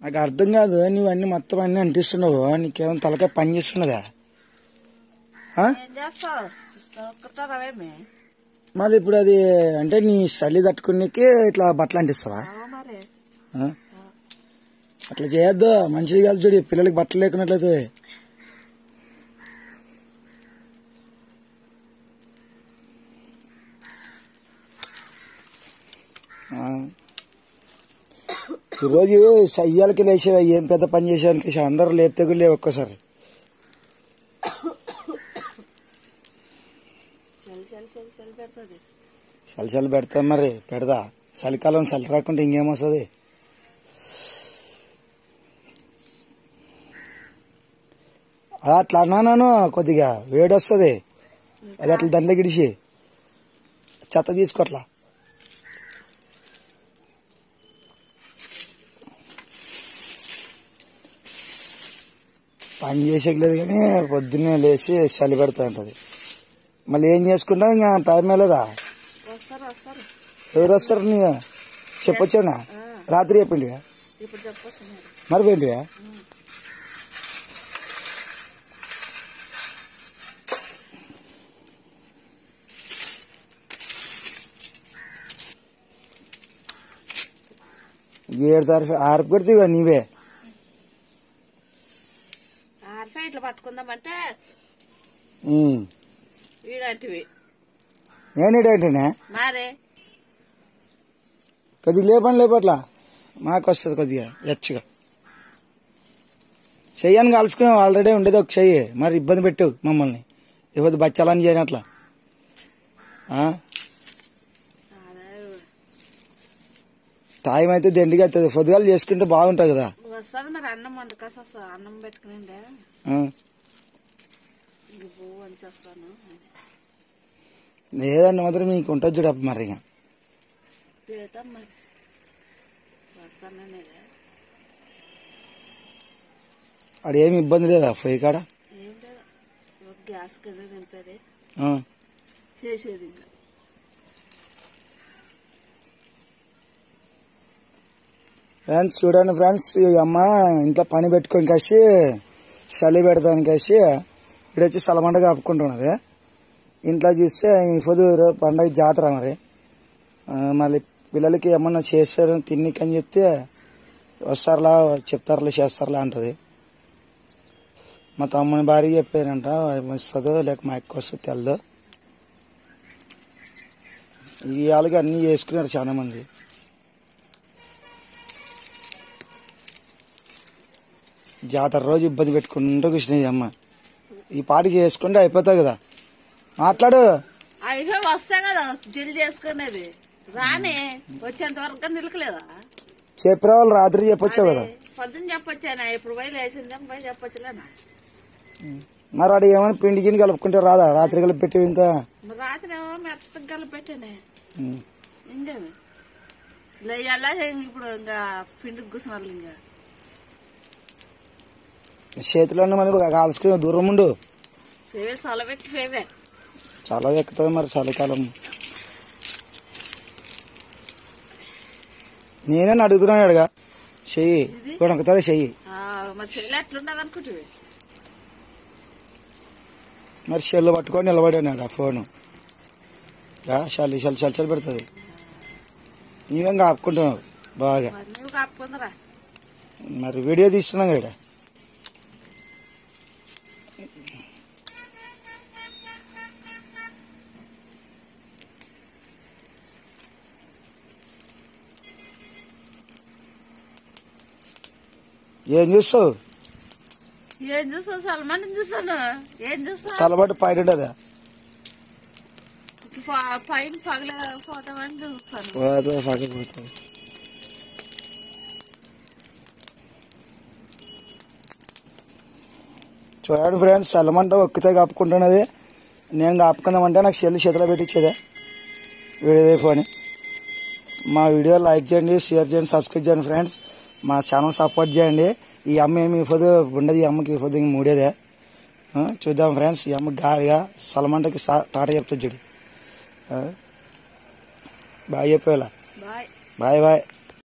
నాకు అర్థం కాదు నువ్వు అన్ని మొత్తం అన్ని అంటిస్తున్నావు నీకేమైనా తలకాయ పని చేస్తున్నదా ఆ? ఏం చేస్తావు ఒక్కటారావేమి మళ్ళీ ఇప్పుడు అది అంటే నీ చలి తట్టుకునేకి ఇట్లా బట్టలు అంటిస్తావా మరి ఆ? అట్లా చేయొద్దు మంచిది కాదు చూడు పిల్లలకి బట్టలు లేకున్నట్లయితే ఆ. ఈరోజు సయ్యాలకి లేచేవా ఏం పెద్ద పని చేసావనికి అందరూ లేపితే కూడా లేవు ఒక్కసారి చలి చలి చలి చలి పెడుతుంది చలి చలి పెడతా మరి పెడదా చలికాలం చలి రాకుంటే ఇంకేమొస్తుంది ఆ, అట్లా అన్నాను కొద్దిగా వేడి వస్తుంది అది అట్లా దాంట్లో గిడిచి చెత్త తీసుకో అట్లా పని చేసేయలేదు కానీ పొద్దున్నే లేచి చలి పెడతా ఉంటుంది మళ్ళీ ఏం చేసుకుంటావు ఇంకా టైం లేదా వస్తారు వస్తారు ఎవరు వస్తారు నీ చెప్పొచ్చానా రాత్రి చెప్పిండివా ఇప్పుడు చెప్పొస్తున్నారు మరి పోయింటివా ఏడు తారీఖు ఆరు పెడితే ఇక నీవే ఆర్ఫై ఇట్లా పట్టుకుందామంటే ఉమ్. వీడంటివి నేనేటంటేనే మారే కొద్దిగా లేపని లేపట్లా మాకు వస్తుంది కొద్దిగా ఎచ్చగా చెయ్యని కలుసుకున్నాం ఆల్రెడీ ఉండేది ఒక చెయ్యి మరి ఇబ్బంది పెట్టావు మమ్మల్ని ఇబ్బంది బచ్చాలని చేయనట్లా ఆ? టైం అయితే దండిగా అవుతుంది పొద్దుగాలు చేసుకుంటే బాగుంటుంది కదా వస్తుంది మరి అన్నం వండుకాసి వస్తా అన్నం పెట్టుకుని ఆ. ఇది పువ్వు వంచేస్తాను లేదండి మాత్రం మీకు ఉంటుంది చూడ మరి ఇక చేద్దాం మరి వస్తాననే ఆడ ఏమి ఇబ్బంది లేదా పొయ్యి కాడ ఏం లేదు ఒక గ్యాస్ కింద నింపేది ఆ. చేసేది ఇంకా ఫ్రెండ్స్ చూడండి ఫ్రెండ్స్ ఈ అమ్మ ఇంట్లో పని పెట్టుకొని కాసి చలి పెడతాను కాసి ఇక్కడ వచ్చి సలమంట కప్పుకుంటున్నది ఇంట్లో చూస్తే ఈ పొద్దు రేపు పండగ జాతర మరి ఆ, మళ్ళీ పిల్లలకి ఏమన్నా చేస్తారు తిన్నికని చెప్తే వస్తారులా చెప్తారులే చేస్తారులే అంటది మా తమ్ముని భార్య చెప్పారంట వస్తుందో లేక మా ఎక్కువ వస్తుందో తెలదు ఈ వాళ్ళకి అన్నీ చేసుకున్నారు చాలా మంది జాతర రోజు ఇబ్బంది పెట్టుకుంటూ కూర్చునేది అమ్మ ఈ పాటికి చేసుకుంటే అయిపోతాయి కదా మాట్లాడు అయితే వస్తా కదా జల్లి చేసుకునేది రాని వచ్చేంత వరకు నిలకలేదా చెప్పిన వాళ్ళు రాత్రి చెప్పొచ్చావు కదా పొద్దున్న చెప్పొచ్చానా ఇప్పుడు పోయి లేచిందేం పోయి చెప్పొచ్చులేనా మరి అక్కడ ఏమైనా పిండి గిన్నె కలుపుకుంటే రాదా రాత్రి కలిపి పెట్టి ఇంత మరి రాత్రి ఏమో మెత్తగా కలిపి పెట్టానే ఉమ్. ఇంకేమి లేయాలా ఇప్పుడు ఇంకా పిండికి కూర్చున్నారు ఇంకా చేతిలో ఉన్న మళ్ళీ కాల్చుకుని దూరం ఉండు సేవ సలబెట్టి ఫేవే చాలా ఎక్కుతుంది మరి చలికాలం నేనే అడుగుతున్నాను అడగా చెయ్యి ఇప్పుడు ఎక్కుతుంది చెయ్యి ఆ, మరి చెల్లి ఎట్లున్నది అనుకుంటువి మరి చెల్లు పట్టుకొని నిలబడాడు ఆ ఫోను ఆ, చలి చలి చలి చలి పెడుతుంది నీవేం కాపుకుంటున్నావు బాగా మరి నువ్వు కాపుకుందరా మరి వీడియో తీస్తున్నాం కదా ఏం చూస్తావు ఏం చూస్తావు సల్మాన్ చూస్తాను ఏం చూస్తావు చల్లబడి పైన ఉండదా ప- పైన పగల పోతామని చూస్తాను పోతుంది పక్కకు పోతుంది చూడండి ఫ్రెండ్స్ చల్లమంట ఒక్కితే కప్పుకుంటున్నది నేను కాపుకుందామంటే నాకు చెల్లి చేతిలో పెట్టించేదే వీడియో ఫోన్ మా వీడియో లైక్ చేయండి షేర్ చేయండి సబ్స్క్రైబ్ చేయండి ఫ్రెండ్స్ మా ఛానల్ సపోర్ట్ చేయండి ఈ అమ్మ ఏమి పొద్దు ఉండదు ఈ అమ్మకి పొద్దు ఇంక మూడేదే ఆ, చూద్దాం ఫ్రెండ్స్ ఈ అమ్మ గాలిగా సలమంటకి సా- టాటా చెప్తుంది చూడు ఆ, బాయ్ చెప్పేలా బాయ్ బాయ్ బాయ్